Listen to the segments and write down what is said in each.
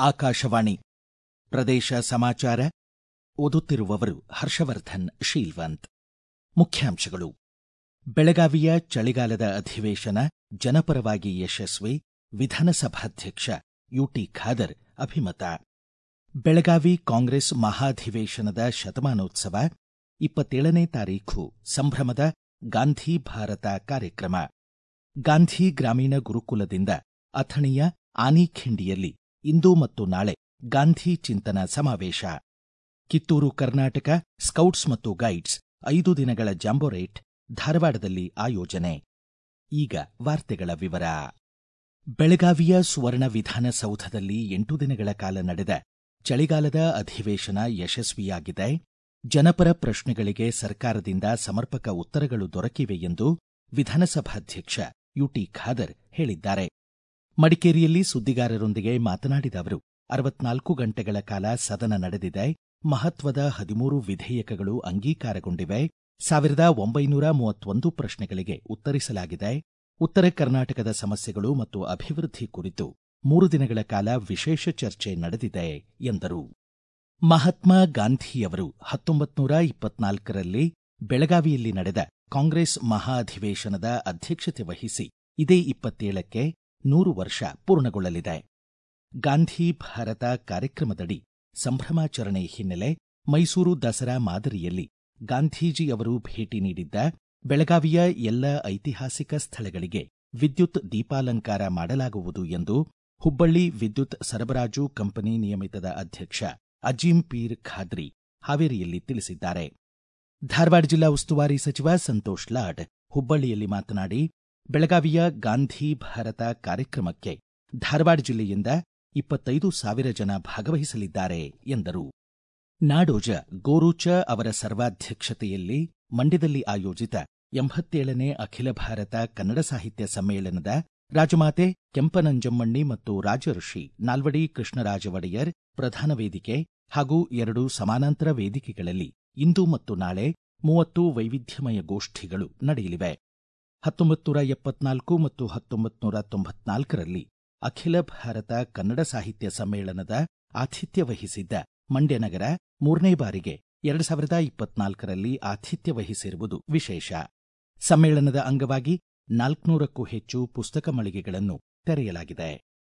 ಆಕಾಶವಾಣಿ ಪ್ರದೇಶ ಸಮಾಚಾರ ಓದುತ್ತಿರುವವರು ಹರ್ಷವರ್ಧನ್ ಶೀಲ್ವಂತ್ ಮುಖ್ಯಾಂಶಗಳು ಬೆಳಗಾವಿಯ ಚಳಿಗಾಲದ ಅಧಿವೇಶನ ಜನಪರವಾಗಿ ಯಶಸ್ವಿ ವಿಧಾನಸಭಾಧ್ಯಕ್ಷ ಯುಟಿ ಖಾದರ್ ಅಭಿಮತ ಬೆಳಗಾವಿ ಕಾಂಗ್ರೆಸ್ ಮಹಾಧಿವೇಶನದ ಶತಮಾನೋತ್ಸವ ಇಪ್ಪತ್ತೇಳನೇ ತಾರೀಖು ಸಂಭ್ರಮದ ಗಾಂಧಿ ಭಾರತ ಕಾರ್ಯಕ್ರಮ ಗಾಂಧಿ ಗ್ರಾಮೀಣ ಗುರುಕುಲದಿಂದ ಅಥಣಿಯ ಆನಿಖಿಂಡಿಯಲ್ಲಿ ಇಂದು ಮತ್ತು ನಾಳೆ ಗಾಂಧಿ ಚಿಂತನ ಸಮಾವೇಶ ಕಿತ್ತೂರು ಕರ್ನಾಟಕ ಸ್ಕೌಟ್ಸ್ ಮತ್ತು ಗೈಡ್ಸ್ ಐದು ದಿನಗಳ ಜಾಂಬೋರೇಟ್ ಧಾರವಾಡದಲ್ಲಿ ಆಯೋಜನೆ ಈಗ ವಾರ್ತೆಗಳ ವಿವರ ಬೆಳಗಾವಿಯ ಸುವರ್ಣ ವಿಧಾನಸೌಧದಲ್ಲಿ ಎಂಟು ದಿನಗಳ ಕಾಲ ನಡೆದ ಚಳಿಗಾಲದ ಅಧಿವೇಶನ ಯಶಸ್ವಿಯಾಗಿದೆ ಜನಪರ ಪ್ರಶ್ನೆಗಳಿಗೆ ಸರ್ಕಾರದಿಂದ ಸಮರ್ಪಕ ಉತ್ತರಗಳು ದೊರಕಿವೆ ಎಂದು ವಿಧಾನಸಭಾಧ್ಯಕ್ಷ ಯುಟಿ ಖಾದರ್ ಹೇಳಿದ್ದಾರೆ ಮಡಿಕೇರಿಯಲ್ಲಿ ಸುದ್ದಿಗಾರರೊಂದಿಗೆ ಮಾತನಾಡಿದ ಅವರು ಅರವತ್ನಾಲ್ಕು ಗಂಟೆಗಳ ಕಾಲ ಸದನ ನಡೆದಿದೆ ಮಹತ್ವದ ಹದಿಮೂರು ವಿಧೇಯಕಗಳು ಅಂಗೀಕಾರಗೊಂಡಿವೆ ಸಾವಿರದ ಒಂಬೈನೂರ ಮೂವತ್ತೊಂದು ಪ್ರಶ್ನೆಗಳಿಗೆ ಉತ್ತರಿಸಲಾಗಿದೆ ಉತ್ತರ ಕರ್ನಾಟಕದ ಸಮಸ್ಯೆಗಳು ಮತ್ತು ಅಭಿವೃದ್ಧಿ ಕುರಿತು ಮೂರು ದಿನಗಳ ಕಾಲ ವಿಶೇಷ ಚರ್ಚೆ ನಡೆದಿದೆ ಎಂದರು ಮಹಾತ್ಮ ಗಾಂಧಿಯವರು ಹತ್ತೊಂಬತ್ತು ನೂರ ಇಪ್ಪತ್ನಾಲ್ಕರಲ್ಲಿ ಬೆಳಗಾವಿಯಲ್ಲಿ ನಡೆದ ಕಾಂಗ್ರೆಸ್ ಮಹಾಧಿವೇಶನದ ಅಧ್ಯಕ್ಷತೆ ವಹಿಸಿ ಇದೇ ಇಪ್ಪತ್ತೇಳಕ್ಕೆ ನೂರು ವರ್ಷ ಪೂರ್ಣಗೊಳ್ಳಲಿದೆ ಗಾಂಧಿ ಭಾರತ ಕಾರ್ಯಕ್ರಮದಡಿ ಸಂಭ್ರಮಾಚರಣೆ ಹಿನ್ನೆಲೆ ಮೈಸೂರು ದಸರಾ ಮಾದರಿಯಲ್ಲಿ ಗಾಂಧೀಜಿಯವರು ಭೇಟಿ ನೀಡಿದ್ದ ಬೆಳಗಾವಿಯ ಎಲ್ಲ ಐತಿಹಾಸಿಕ ಸ್ಥಳಗಳಿಗೆ ವಿದ್ಯುತ್ ದೀಪಾಲಂಕಾರ ಮಾಡಲಾಗುವುದು ಎಂದು ಹುಬ್ಬಳ್ಳಿ ವಿದ್ಯುತ್ ಸರಬರಾಜು ಕಂಪನಿ ನಿಯಮಿತದ ಅಧ್ಯಕ್ಷ ಅಜೀಂ ಪೀರ್ ಖಾದ್ರಿ ಹಾವೇರಿಯಲ್ಲಿ ತಿಳಿಸಿದ್ದಾರೆ ಧಾರವಾಡ ಜಿಲ್ಲಾ ಉಸ್ತುವಾರಿ ಸಚಿವ ಸಂತೋಷ್ ಲಾಡ್ ಹುಬ್ಬಳ್ಳಿಯಲ್ಲಿ ಮಾತನಾಡಿ ಬೆಳಗಾವಿಯ ಗಾಂಧಿ ಭಾರತ ಕಾರ್ಯಕ್ರಮಕ್ಕೆ ಧಾರವಾಡ ಜಿಲ್ಲೆಯಿಂದ ಇಪ್ಪತ್ತೈದು ಸಾವಿರ ಜನ ಭಾಗವಹಿಸಲಿದ್ದಾರೆ ಎಂದರು ನಾಡೋಜ ಗೋರೂಚ ಅವರ ಸರ್ವಾಧ್ಯಕ್ಷತೆಯಲ್ಲಿ ಮಂಡ್ಯದಲ್ಲಿ ಆಯೋಜಿತ ಎಂಬತ್ತೇಳನೇ ಅಖಿಲ ಭಾರತ ಕನ್ನಡ ಸಾಹಿತ್ಯ ಸಮ್ಮೇಳನದ ರಾಜಮಾತೆ ಕೆಂಪನಂಜಮ್ಮಣ್ಣಿ ಮತ್ತು ರಾಜಋಷಿ ನಾಲ್ವಡಿ ಕೃಷ್ಣರಾಜ ಒಡೆಯರ್ ಪ್ರಧಾನ ವೇದಿಕೆ ಹಾಗೂ ಎರಡು ಸಮಾನಾಂತರ ವೇದಿಕೆಗಳಲ್ಲಿ ಇಂದು ಮತ್ತು ನಾಳೆ ಮೂವತ್ತು ವೈವಿಧ್ಯಮಯ ಗೋಷ್ಠಿಗಳು ನಡೆಯಲಿವೆ ಹತ್ತೊಂಬತ್ತು ನೂರ ಎಪ್ಪತ್ನಾಲ್ಕು ಮತ್ತು ಹತ್ತೊಂಬತ್ತು ನೂರ ತೊಂಬತ್ನಾಲ್ಕರಲ್ಲಿ ಅಖಿಲ ಭಾರತ ಕನ್ನಡ ಸಾಹಿತ್ಯ ಸಮ್ಮೇಳನದ ಆತಿಥ್ಯ ವಹಿಸಿದ್ದ ಮಂಡ್ಯ ನಗರ ಮೂರನೇ ಬಾರಿಗೆ ಎರಡು ಸಾವಿರದ ಇಪ್ಪತ್ನಾಲ್ಕರಲ್ಲಿ ಆತಿಥ್ಯ ವಹಿಸಿರುವುದು ವಿಶೇಷ ಸಮ್ಮೇಳನದ ಅಂಗವಾಗಿ ನಾಲ್ಕುನೂರಕ್ಕೂ ಹೆಚ್ಚು ಪುಸ್ತಕ ಮಳಿಗೆಗಳನ್ನು ತೆರೆಯಲಾಗಿದೆ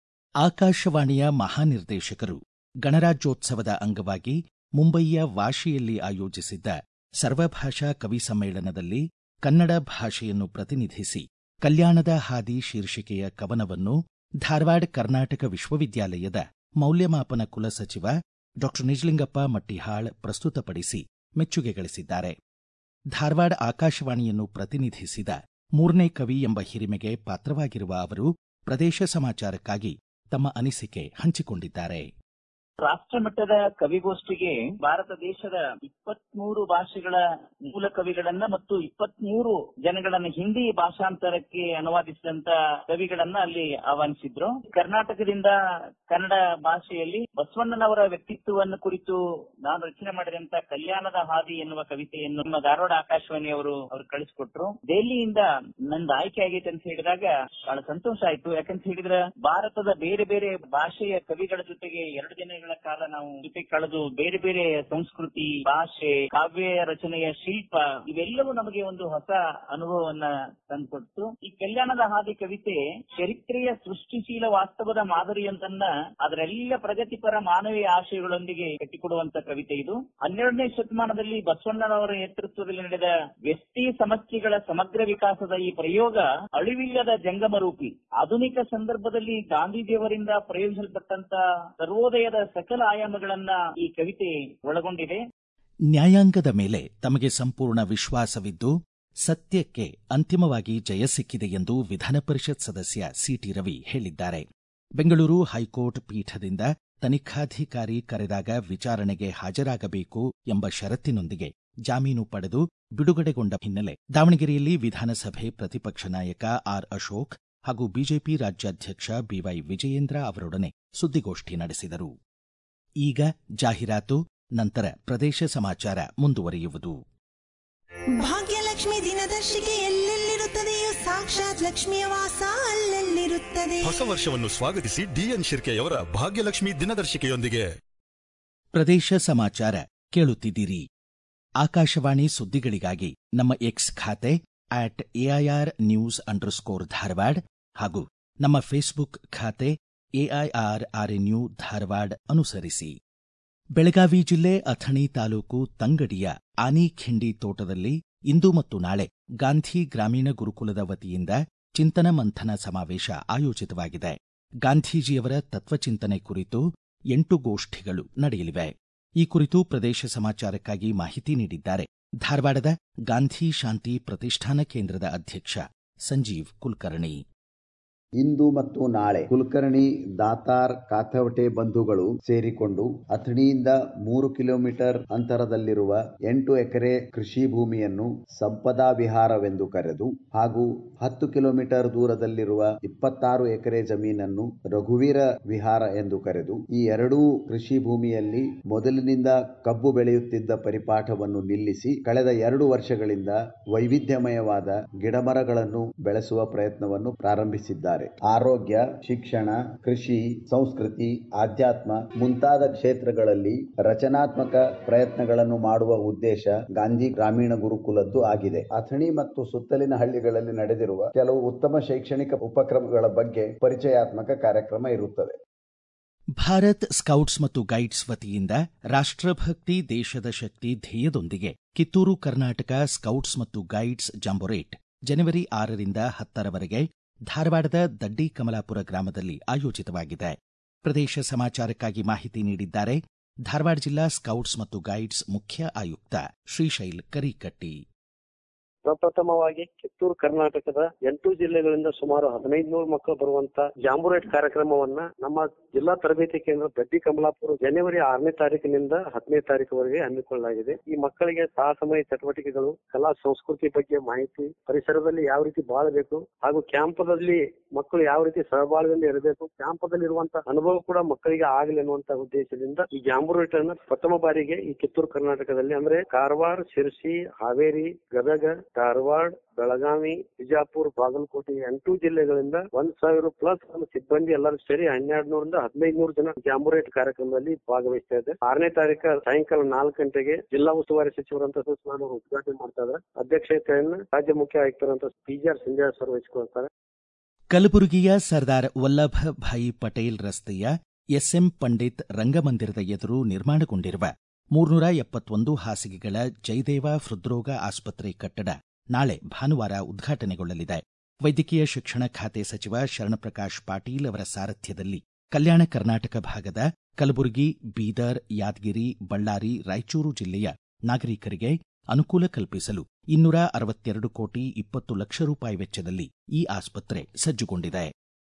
ಆಕಾಶವಾಣಿಯ ಮಹಾನಿರ್ದೇಶಕರು ಗಣರಾಜ್ಯೋತ್ಸವದ ಅಂಗವಾಗಿ ಮುಂಬಯಿಯ ವಾಶಿಯಲ್ಲಿ ಆಯೋಜಿಸಿದ್ದ ಸರ್ವಭಾಷಾ ಕವಿ ಸಮ್ಮೇಳನದಲ್ಲಿ ಕನ್ನಡ ಭಾಷೆಯನ್ನು ಪ್ರತಿನಿಧಿಸಿ ಕಲ್ಯಾಣದ ಹಾದಿ ಶೀರ್ಷಿಕೆಯ ಕವನವನ್ನು ಧಾರವಾಡ ಕರ್ನಾಟಕ ವಿಶ್ವವಿದ್ಯಾಲಯದ ಮೌಲ್ಯಮಾಪನ ಕುಲಸಚಿವ ಡಾ ನಿಜಲಿಂಗಪ್ಪ ಮಟ್ಟಿಹಾಳ್ ಪ್ರಸ್ತುತಪಡಿಸಿ ಮೆಚ್ಚುಗೆ ಗಳಿಸಿದ್ದಾರೆ ಧಾರವಾಡ ಆಕಾಶವಾಣಿಯನ್ನು ಪ್ರತಿನಿಧಿಸಿದ ಮೂರನೇ ಕವಿ ಎಂಬ ಹಿರಿಮೆಗೆ ಪಾತ್ರವಾಗಿರುವ ಅವರು ಪ್ರದೇಶ ಸಮಾಚಾರಕ್ಕಾಗಿ ತಮ್ಮ ಅನಿಸಿಕೆ ಹಂಚಿಕೊಂಡಿದ್ದಾರೆ ರಾಷ್ಟ್ರ ಮಟ್ಟದ ಕವಿಗೋಷ್ಠಿಗೆ ಭಾರತ ದೇಶದ ಇಪ್ಪತ್ಮೂರು ಭಾಷೆಗಳ ಮೂಲ ಕವಿಗಳನ್ನ ಮತ್ತು ಇಪ್ಪತ್ಮೂರು ಜನಗಳನ್ನ ಹಿಂದಿ ಭಾಷಾಂತರಕ್ಕೆ ಅನುವಾದಿಸಿದಂತ ಕವಿಗಳನ್ನ ಅಲ್ಲಿ ಆಹ್ವಾನಿಸಿದ್ರು ಕರ್ನಾಟಕದಿಂದ ಕನ್ನಡ ಭಾಷೆಯಲ್ಲಿ ಬಸವಣ್ಣನವರ ವ್ಯಕ್ತಿತ್ವವನ್ನು ಕುರಿತು ನಾನು ರಚನೆ ಮಾಡಿದಂತ ಕಲ್ಯಾಣದ ಹಾದಿ ಎನ್ನುವ ಕವಿತೆಯನ್ನು ನಮ್ಮ ಧಾರವಾಡ ಆಕಾಶವಾಣಿಯವರು ಅವರು ಕಳಿಸಿಕೊಟ್ರು ದೆಹಲಿಯಿಂದ ನಂದು ಆಯ್ಕೆ ಆಗೈತೆ ಅಂತ ಹೇಳಿದಾಗ ಬಹಳ ಸಂತೋಷ ಆಯ್ತು ಯಾಕಂತ ಹೇಳಿದ್ರೆ ಭಾರತದ ಬೇರೆ ಬೇರೆ ಭಾಷೆಯ ಕವಿಗಳ ಜೊತೆಗೆ ಎರಡು ದಿನಗಳ ಕಾಲ ನಾವು ಜೊತೆ ಕಳೆದು ಬೇರೆ ಬೇರೆ ಸಂಸ್ಕೃತಿ ಭಾಷೆ ಕಾವ್ಯ ರಚನೆಯ ಶಿಲ್ಪ ಇವೆಲ್ಲವೂ ನಮಗೆ ಒಂದು ಹೊಸ ಅನುಭವವನ್ನ ತಂದುಕೊಡ್ತು ಈ ಕಲ್ಯಾಣದ ಹಾದಿ ಕವಿತೆ ಚರಿತ್ರೆಯ ಸೃಷ್ಟಿಶೀಲ ವಾಸ್ತವದ ಮಾದರಿಯೊಂದನ್ನ ಅದರೆಲ್ಲ ಪ್ರಗತಿಪರ ಮಾನವೀಯ ಆಶಯಗಳೊಂದಿಗೆ ಕಟ್ಟಿಕೊಡುವಂತ ಕವಿತೆ ಇದು ಹನ್ನೆರಡನೇ ಶತಮಾನದಲ್ಲಿ ಬಸವಣ್ಣನವರ ನೇತೃತ್ವದಲ್ಲಿ ನಡೆದ ವ್ಯಕ್ತಿ ಸಮಸ್ಯೆಗಳ ಸಮಗ್ರ ವಿಕಾಸದ ಈ ಪ್ರಯೋಗ ಅಳಿವಿಲ್ಲದ ಜಂಗಮರೂಪಿ ಆಧುನಿಕ ಸಂದರ್ಭದಲ್ಲಿ ಗಾಂಧೀಜಿಯವರಿಂದ ಪ್ರಯೋಗಿಸಲ್ಪಟ್ಟಂತ ಸರ್ವೋದಯದ ಸಕಲ ಆಯಾಮಗಳನ್ನ ಈ ಕವಿತೆ ಒಳಗೊಂಡಿದೆ ನ್ಯಾಯಾಂಗದ ಮೇಲೆ ತಮಗೆ ಸಂಪೂರ್ಣ ವಿಶ್ವಾಸವಿದ್ದು ಸತ್ಯಕ್ಕೆ ಅಂತಿಮವಾಗಿ ಜಯ ಸಿಕ್ಕಿದೆ ಎಂದು ವಿಧಾನ ಪರಿಷತ್ ಸದಸ್ಯ ಸಿಟಿ ರವಿ ಹೇಳಿದ್ದಾರೆ ಬೆಂಗಳೂರು ಹೈಕೋರ್ಟ್ ಪೀಠದಿಂದ ತನಿಖಾಧಿಕಾರಿ ಕರೆದಾಗ ವಿಚಾರಣೆಗೆ ಹಾಜರಾಗಬೇಕು ಎಂಬ ಷರತ್ತಿನೊಂದಿಗೆ ಜಾಮೀನು ಪಡೆದು ಬಿಡುಗಡೆಗೊಂಡ ಹಿನ್ನೆಲೆ ದಾವಣಗೆರೆಯಲ್ಲಿ ವಿಧಾನಸಭೆ ಪ್ರತಿಪಕ್ಷ ನಾಯಕ ಆರ್ ಅಶೋಕ್ ಹಾಗೂ ಬಿಜೆಪಿ ರಾಜ್ಯಾಧ್ಯಕ್ಷ ಬಿವೈ ವಿಜಯೇಂದ್ರ ಅವರೊಡನೆ ಸುದ್ದಿಗೋಷ್ಠಿ ನಡೆಸಿದರು ಈಗ ಜಾಹೀರಾತು ನಂತರ ಪ್ರದೇಶ ಸಮಾಚಾರ ಮುಂದುವರಿಯುವುದು ಭಾಗ್ಯಲಕ್ಷ್ಮಿ ದಿನದರ್ಶಿಕೆ ಎಲ್ಲೆಲ್ಲಿರುತ್ತದೆಯೋ ಸಾಕ್ಷಾತ್ ಲಕ್ಷ್ಮಿಯ ವಾಸ ಅಲ್ಲೆಲ್ಲಿರುತ್ತದೆ ಹೊಸ ವರ್ಷವನ್ನು ಸ್ವಾಗತಿಸಿ ಡಿಎನ್ ಶಿರ್ಕೆಯವರ ಭಾಗ್ಯಲಕ್ಷ್ಮಿ ದಿನದರ್ಶಿಕೆಯೊಂದಿಗೆ ಪ್ರದೇಶ ಸಮಾಚಾರ ಕೇಳುತ್ತಿದ್ದೀರಿ ಆಕಾಶವಾಣಿ ಸುದ್ದಿಗಳಿಗಾಗಿ ನಮ್ಮ ಎಕ್ಸ್ ಖಾತೆ at AIR news underscore Dharwad ಹಾಗೂ ನಮ್ಮ ಫೇಸ್ಬುಕ್ ಖಾತೆ ಎಐಆರ್ ಆರ್ಎನ್ಯು ಧಾರವಾಡ ಅನುಸರಿಸಿ ಬೆಳಗಾವಿ ಜಿಲ್ಲೆ ಅಥಣಿ ತಾಲೂಕು ತಂಗಡಿಯ ಆನಿಖಿಂಡಿ ತೋಟದಲ್ಲಿ ಇಂದು ಮತ್ತು ನಾಳೆ ಗಾಂಧಿ ಗ್ರಾಮೀಣ ಗುರುಕುಲದ ವತಿಯಿಂದ ಚಿಂತನ ಮಂಥನ ಸಮಾವೇಶ ಆಯೋಜಿತವಾಗಿದೆ ಗಾಂಧೀಜಿಯವರ ತತ್ವಚಿಂತನೆ ಕುರಿತು ಎಂಟು ಗೋಷ್ಠಿಗಳು ನಡೆಯಲಿವೆ ಈ ಕುರಿತು ಪ್ರದೇಶ ಸಮಾಚಾರಕ್ಕಾಗಿ ಮಾಹಿತಿ ನೀಡಿದ್ದಾರೆ ಧಾರವಾಡದ ಗಾಂಧಿ ಶಾಂತಿ ಪ್ರತಿಷ್ಠಾನ ಕೇಂದ್ರದ ಅಧ್ಯಕ್ಷ ಸಂಜೀವ್ ಕುಲಕರ್ಣಿ ಇಂದು ಮತ್ತು ನಾಳೆ ಕುಲಕರ್ಣಿ ದಾತಾರ್ ಕಾಥವಟೆ ಬಂಧುಗಳು ಸೇರಿಕೊಂಡು ಅಥಣಿಯಿಂದ ಮೂರು ಕಿಲೋಮೀಟರ್ ಅಂತರದಲ್ಲಿರುವ ಎಂಟು ಎಕರೆ ಕೃಷಿ ಭೂಮಿಯನ್ನು ಸಂಪದಾ ವಿಹಾರವೆಂದು ಕರೆದು ಹಾಗೂ ಹತ್ತು ಕಿಲೋಮೀಟರ್ ದೂರದಲ್ಲಿರುವ ಇಪ್ಪತ್ತಾರು ಎಕರೆ ಜಮೀನನ್ನು ರಘುವೀರ ವಿಹಾರ ಎಂದು ಕರೆದು ಈ ಎರಡೂ ಕೃಷಿ ಭೂಮಿಯಲ್ಲಿ ಮೊದಲಿನಿಂದ ಕಬ್ಬು ಬೆಳೆಯುತ್ತಿದ್ದ ಪರಿಪಾಠವನ್ನು ನಿಲ್ಲಿಸಿ ಕಳೆದ ಎರಡು ವರ್ಷಗಳಿಂದ ವೈವಿಧ್ಯಮಯವಾದ ಗಿಡಮರಗಳನ್ನು ಬೆಳೆಸುವ ಪ್ರಯತ್ನವನ್ನು ಪ್ರಾರಂಭಿಸಿದ್ದಾರೆ ಆರೋಗ್ಯ ಶಿಕ್ಷಣ ಕೃಷಿ ಸಂಸ್ಕೃತಿ ಆಧ್ಯಾತ್ಮ ಮುಂತಾದ ಕ್ಷೇತ್ರಗಳಲ್ಲಿ ರಚನಾತ್ಮಕ ಪ್ರಯತ್ನಗಳನ್ನು ಮಾಡುವ ಉದ್ದೇಶ ಗಾಂಧಿ ಗ್ರಾಮೀಣ ಗುರುಕುಲದ್ದು ಆಗಿದೆ ಅಥಣಿ ಮತ್ತು ಸುತ್ತಲಿನ ಹಳ್ಳಿಗಳಲ್ಲಿ ನಡೆದಿರುವ ಕೆಲವು ಉತ್ತಮ ಶೈಕ್ಷಣಿಕ ಉಪಕ್ರಮಗಳ ಬಗ್ಗೆ ಪರಿಚಯಾತ್ಮಕ ಕಾರ್ಯಕ್ರಮ ಇರುತ್ತದೆ ಭಾರತ್ ಸ್ಕೌಟ್ಸ್ ಮತ್ತು ಗೈಡ್ಸ್ ವತಿಯಿಂದ ರಾಷ್ಟ್ರಭಕ್ತಿ ದೇಶದ ಶಕ್ತಿ ಧ್ಯೇಯದೊಂದಿಗೆ ಕಿತ್ತೂರು ಕರ್ನಾಟಕ ಸ್ಕೌಟ್ಸ್ ಮತ್ತು ಗೈಡ್ಸ್ ಜಾಂಬೊರೇಟ್ ಜನವರಿ ಆರರಿಂದ ಹತ್ತರವರೆಗೆ ಧಾರವಾಡದ ದಡ್ಡಿ ಕಮಲಾಪುರ ಗ್ರಾಮದಲ್ಲಿ ಆಯೋಜಿತವಾಗಿದೆ ಪ್ರದೇಶ ಸಮಾಚಾರಕ್ಕಾಗಿ ಮಾಹಿತಿ ನೀಡಿದ್ದಾರೆ ಧಾರವಾಡ ಜಿಲ್ಲಾ ಸ್ಕೌಟ್ಸ್ ಮತ್ತು ಗೈಡ್ಸ್ ಮುಖ್ಯ ಆಯುಕ್ತ ಶ್ರೀಶೈಲ್ ಕರಿಕಟ್ಟಿ ಪ್ರಪ್ರಥಮವಾಗಿ ಕಿತ್ತೂರು ಕರ್ನಾಟಕದ ಎಂಟು ಜಿಲ್ಲೆಗಳಿಂದ ಸುಮಾರು ಹದಿನೈದು ನೂರು ಮಕ್ಕಳು ಬರುವಂತ ಜಾಂಬುರೇಟ್ ಕಾರ್ಯಕ್ರಮವನ್ನ ನಮ್ಮ ಜಿಲ್ಲಾ ತರಬೇತಿ ಕೇಂದ್ರ ದಡ್ಡಿ ಕಮಲಾಪುರ ಜನವರಿ ಆರನೇ ತಾರೀಕಿನಿಂದ ಹತ್ತನೇ ತಾರೀಕುವರೆಗೆ ಹಮ್ಮಿಕೊಳ್ಳಲಾಗಿದೆ ಈ ಮಕ್ಕಳಿಗೆ ಸಾಹಸಮಯ ಚಟುವಟಿಕೆಗಳು ಕಲಾ ಸಂಸ್ಕೃತಿ ಬಗ್ಗೆ ಮಾಹಿತಿ ಪರಿಸರದಲ್ಲಿ ಯಾವ ರೀತಿ ಬಾಳಬೇಕು ಹಾಗೂ ಕ್ಯಾಂಪದಲ್ಲಿ ಮಕ್ಕಳು ಯಾವ ರೀತಿ ಸಹಬಾಳ್ವೆಯಲ್ಲಿ ಇರಬೇಕು ಕ್ಯಾಂಪದಲ್ಲಿ ಇರುವಂತ ಅನುಭವ ಕೂಡ ಮಕ್ಕಳಿಗೆ ಆಗಲಿ ಅನ್ನುವಂತ ಉದ್ದೇಶದಿಂದ ಈ ಜಾಂಬುರೇಟ್ ಅನ್ನ ಪ್ರಥಮ ಬಾರಿಗೆ ಈ ಕಿತ್ತೂರು ಕರ್ನಾಟಕದಲ್ಲಿ ಅಂದ್ರೆ ಕಾರವಾರ ಶಿರ್ಸಿ ಹಾವೇರಿ ಗದಗ ಧಾರವಾಡ ಬೆಳಗಾವಿ ಬಿಜಾಪುರ ಬಾಗಲಕೋಟೆ ಎಂಟು ಜಿಲ್ಲೆಗಳಿಂದ ಒಂದ್ ಸಾವಿರ ಪ್ಲಸ್ ಸಿಬ್ಬಂದಿ ಎಲ್ಲರೂ ಸೇರಿ ಹನ್ನೆರಡು ನೂರಿಂದ ಹದಿನೈದು ನೂರು ಜನ ಜಾಂಬುರೇಟ್ ಕಾರ್ಯಕ್ರಮದಲ್ಲಿ ಭಾಗವಹಿಸ್ತಾ ಇದೆ ಆರನೇ ತಾರೀಕು ಸಾಯಂಕಾಲ ನಾಲ್ಕು ಗಂಟೆಗೆ ಜಿಲ್ಲಾ ಉಸ್ತುವಾರಿ ಸಚಿವರಂತ ಸುಷ್ಮಾ ಅವರು ಉದ್ಘಾಟನೆ ಮಾಡ್ತಾ ಇದ್ದಾರೆ ಅಧ್ಯಕ್ಷತೆಯನ್ನು ರಾಜ್ಯ ಮುಖ್ಯ ಆಯುಕ್ತರಂತ P G R Sanjay sir ವಹಿಸಿಕೊಳ್ತಾರೆ ಕಲಬುರಗಿಯ ಸರ್ದಾರ್ ವಲ್ಲಭ ಭಾಯಿ ಪಟೇಲ್ ರಸ್ತೆಯ ಎಸ್ಎಂ ಪಂಡಿತ್ ರಂಗಮಂದಿರದ ಎದುರು ನಿರ್ಮಾಣಗೊಂಡಿರುವ ಮೂರ್ನೂರ ಎಪ್ಪತ್ತೊಂದು ಹಾಸಿಗೆಗಳ ಜಯದೇವ ಹೃದ್ರೋಗ ಆಸ್ಪತ್ರೆ ಕಟ್ಟಡ ನಾಳೆ ಭಾನುವಾರ ಉದ್ಘಾಟನೆಗೊಳ್ಳಲಿದೆ ವೈದ್ಯಕೀಯ ಶಿಕ್ಷಣ ಖಾತೆ ಸಚಿವ ಶರಣಪ್ರಕಾಶ್ ಪಾಟೀಲ್ ಅವರ ಸಾರಥ್ಯದಲ್ಲಿ ಕಲ್ಯಾಣ ಕರ್ನಾಟಕ ಭಾಗದ ಕಲಬುರಗಿ ಬೀದರ್ ಯಾದಗಿರಿ ಬಳ್ಳಾರಿ ರಾಯಚೂರು ಜಿಲ್ಲೆಯ ನಾಗರಿಕರಿಗೆ ಅನುಕೂಲ ಕಲ್ಪಿಸಲು ಇನ್ನೂರ ಅರವತ್ತೆರಡು ಕೋಟಿ ಇಪ್ಪತ್ತು ಲಕ್ಷ ರೂಪಾಯಿ ವೆಚ್ಚದಲ್ಲಿ ಈ ಆಸ್ಪತ್ರೆ ಸಜ್ಜುಗೊಂಡಿದೆ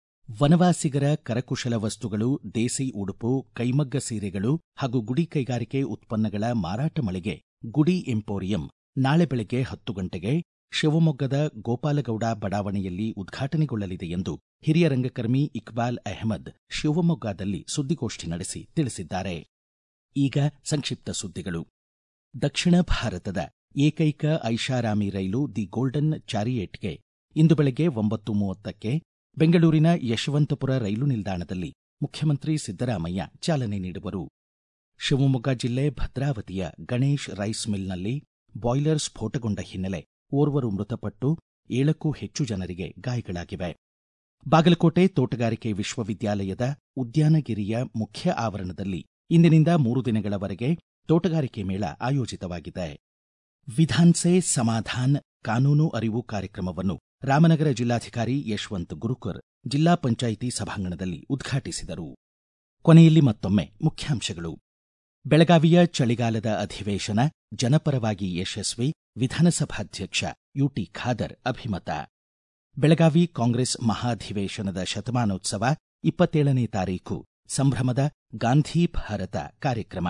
ವನವಾಸಿಗರ ಕರಕುಶಲ ವಸ್ತುಗಳು ದೇಸಿ ಉಡುಪು ಕೈಮಗ್ಗ ಸೀರೆಗಳು ಹಾಗೂ ಗುಡಿ ಕೈಗಾರಿಕೆ ಉತ್ಪನ್ನಗಳ ಮಾರಾಟ ಮಳಿಗೆ ಗುಡಿ ಎಂಪೋರಿಯಂ ನಾಳೆ ಬೆಳಗ್ಗೆ ಹತ್ತು ಗಂಟೆಗೆ ಶಿವಮೊಗ್ಗದ ಗೋಪಾಲಗೌಡ ಬಡಾವಣೆಯಲ್ಲಿ ಉದ್ಘಾಟನೆಗೊಳ್ಳಲಿದೆ ಎಂದು ಹಿರಿಯ ರಂಗಕರ್ಮಿ ಇಕ್ಬಾಲ್ ಅಹಮದ್ ಶಿವಮೊಗ್ಗದಲ್ಲಿ ಸುದ್ದಿಗೋಷ್ಠಿ ನಡೆಸಿ ತಿಳಿಸಿದ್ದಾರೆ ಈಗ ಸಂಕ್ಷಿಪ್ತ ಸುದ್ದಿಗಳು ದಕ್ಷಿಣ ಭಾರತದ ಏಕೈಕ ಐಷಾರಾಮಿ ರೈಲು ದಿ ಗೋಲ್ಡನ್ ಚಾರಿಯೇಟ್ಗೆ ಇಂದು ಬೆಳಗ್ಗೆ ಒಂಬತ್ತು ಮೂವತ್ತಕ್ಕೆ ಬೆಂಗಳೂರಿನ ಯಶವಂತಪುರ ರೈಲು ನಿಲ್ದಾಣದಲ್ಲಿ ಮುಖ್ಯಮಂತ್ರಿ ಸಿದ್ದರಾಮಯ್ಯ ಚಾಲನೆ ನೀಡುವರು ಶಿವಮೊಗ್ಗ ಜಿಲ್ಲೆ ಭದ್ರಾವತಿಯ ಗಣೇಶ್ ರೈಸ್ ಮಿಲ್ನಲ್ಲಿ ಬಾಯ್ಲರ್ ಸ್ಫೋಟಗೊಂಡ ಹಿನ್ನೆಲೆ ಓರ್ವರು ಮೃತಪಟ್ಟು ಏಳಕ್ಕೂ ಹೆಚ್ಚು ಜನರಿಗೆ ಗಾಯಗಳಾಗಿವೆ ಬಾಗಲಕೋಟೆ ತೋಟಗಾರಿಕೆ ವಿಶ್ವವಿದ್ಯಾಲಯದ ಉದ್ಯಾನಗಿರಿಯ ಮುಖ್ಯ ಆವರಣದಲ್ಲಿ ಇಂದಿನಿಂದ ಮೂರು ದಿನಗಳವರೆಗೆ ತೋಟಗಾರಿಕೆ ಮೇಳ ಆಯೋಜಿತವಾಗಿದೆ ವಿಧಾನ್ಸೆ ಸಮಾಧಾನ್ ಕಾನೂನು ಅರಿವು ಕಾರ್ಯಕ್ರಮವನ್ನು ರಾಮನಗರ ಜಿಲ್ಲಾಧಿಕಾರಿ ಯಶವಂತ್ ಗುರುಕರ್ ಜಿಲ್ಲಾ ಪಂಚಾಯಿತಿ ಸಭಾಂಗಣದಲ್ಲಿ ಉದ್ಘಾಟಿಸಿದರು ಕೊನೆಯಲ್ಲಿ ಮತ್ತೊಮ್ಮೆ ಮುಖ್ಯಾಂಶಗಳು ಬೆಳಗಾವಿಯ ಚಳಿಗಾಲದ ಅಧಿವೇಶನ ಜನಪರವಾಗಿ ಯಶಸ್ವಿ ವಿಧಾನಸಭಾಧ್ಯಕ್ಷ ಯುಟಿ ಖಾದರ್ ಅಭಿಮತ ಬೆಳಗಾವಿ ಕಾಂಗ್ರೆಸ್ ಮಹಾಧಿವೇಶನದ ಶತಮಾನೋತ್ಸವ ಇಪ್ಪತ್ತೇಳನೇ ತಾರೀಖು ಸಂಭ್ರಮದ ಗಾಂಧಿ ಭಾರತ ಕಾರ್ಯಕ್ರಮ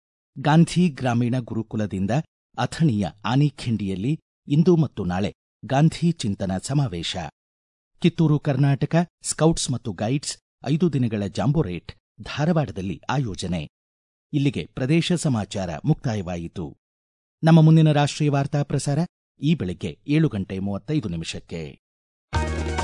ಗಾಂಧಿ ಗ್ರಾಮೀಣ ಗುರುಕುಲದಿಂದ ಅಥಣಿಯ ಆನಿಖಿಂಡಿಯಲ್ಲಿ ಇಂದು ಮತ್ತು ನಾಳೆ ಗಾಂಧಿ ಚಿಂತನ ಸಮಾವೇಶ ಕಿತ್ತೂರು ಕರ್ನಾಟಕ ಸ್ಕೌಟ್ಸ್ ಮತ್ತು ಗೈಡ್ಸ್ ಐದು ದಿನಗಳ ಜಾಂಬೋರೇಟ್ ಧಾರವಾಡದಲ್ಲಿ ಆಯೋಜನೆ ಇಲ್ಲಿಗೆ ಪ್ರದೇಶ ಸಮಾಚಾರ ಮುಕ್ತಾಯವಾಯಿತು ನಮ್ಮ ಮುಂದಿನ ರಾಷ್ಟ್ರೀಯ ವಾರ್ತಾ ಪ್ರಸಾರ ಈ ಬೆಳಿಗ್ಗೆ ಏಳು ಗಂಟೆ ಮೂವತ್ತೈದು ನಿಮಿಷಕ್ಕೆ